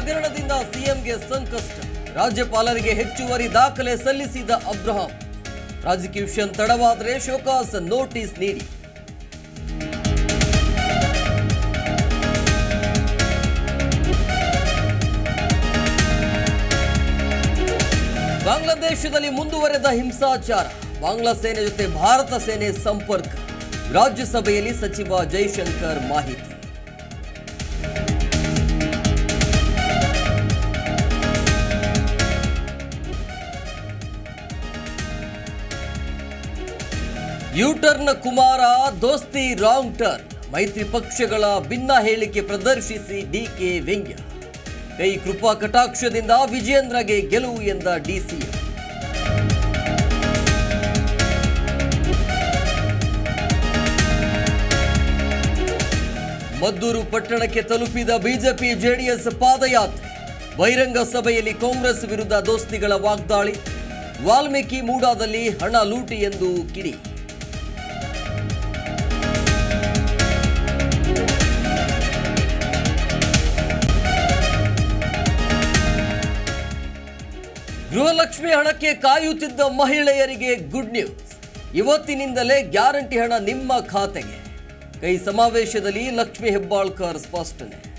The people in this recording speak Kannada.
ಹಗರಣದಿಂದ ಸಿಎಂಗೆ ಸಂಕಷ್ಟ ರಾಜ್ಯಪಾಲರಿಗೆ ಹೆಚ್ಚುವರಿ ದಾಖಲೆ ಸಲ್ಲಿಸಿದ ಅಬ್ರಹಾಂ ಪ್ರಾಸಿಕ್ಯೂಷನ್ ತಡವಾದರೆ ಶೋಕಾಸ್ ನೋಟಿಸ್ ನೀಡಿ ಬಾಂಗ್ಲಾದೇಶದಲ್ಲಿ ಮುಂದುವರೆದ ಹಿಂಸಾಚಾರ ಬಾಂಗ್ಲಾ ಸೇನೆ ಜೊತೆ ಭಾರತ ಸೇನೆ ಸಂಪರ್ಕ ರಾಜ್ಯಸಭೆಯಲ್ಲಿ ಸಚಿವ ಜೈಶಂಕರ್ ಮಾಹಿತಿ ಯೂಟರ್ನ್ ಕುಮಾರ ದೋಸ್ತಿ ರಾಂಗ್ ಟರ್ನ್ ಮೈತ್ರಿ ಪಕ್ಷಗಳ ಭಿನ್ನ ಹೇಳಿಕೆ ಪ್ರದರ್ಶಿಸಿ ಡಿಕೆ ವ್ಯಂಗ್ಯ ಕೈ ಕೃಪಾ ಕಟಾಕ್ಷದಿಂದ ವಿಜೇಂದ್ರಗೆ ಗೆಲುವು ಎಂದ ಡಿಸಿ ಮದ್ದೂರು ಪಟ್ಟಣಕ್ಕೆ ತಲುಪಿದ ಬಿಜೆಪಿ ಜೆಡಿಎಸ್ ಪಾದಯಾತ್ರೆ ಬಹಿರಂಗ ಸಭೆಯಲ್ಲಿ ಕಾಂಗ್ರೆಸ್ ವಿರುದ್ಧ ದೋಸ್ತಿಗಳ ವಾಗ್ದಾಳಿ ವಾಲ್ಮೀಕಿ ಮೂಡಾದಲ್ಲಿ ಹಣ ಲೂಟಿ ಎಂದು ಕಿಡಿ ಗೃಹಲಕ್ಷ್ಮಿ ಹಣಕ್ಕೆ ಕಾಯುತ್ತಿದ್ದ ಮಹಿಳೆಯರಿಗೆ ಗುಡ್ ನ್ಯೂಸ್ ಇವತ್ತಿನಿಂದಲೇ ಗ್ಯಾರಂಟಿ ಹಣ ನಿಮ್ಮ ಖಾತೆಗೆ ಕೈ ಸಮಾವೇಶದಲ್ಲಿ ಲಕ್ಷ್ಮಿ ಹೆಬ್ಬಾಳ್ಕರ್ ಸ್ಪಷ್ಟನೆ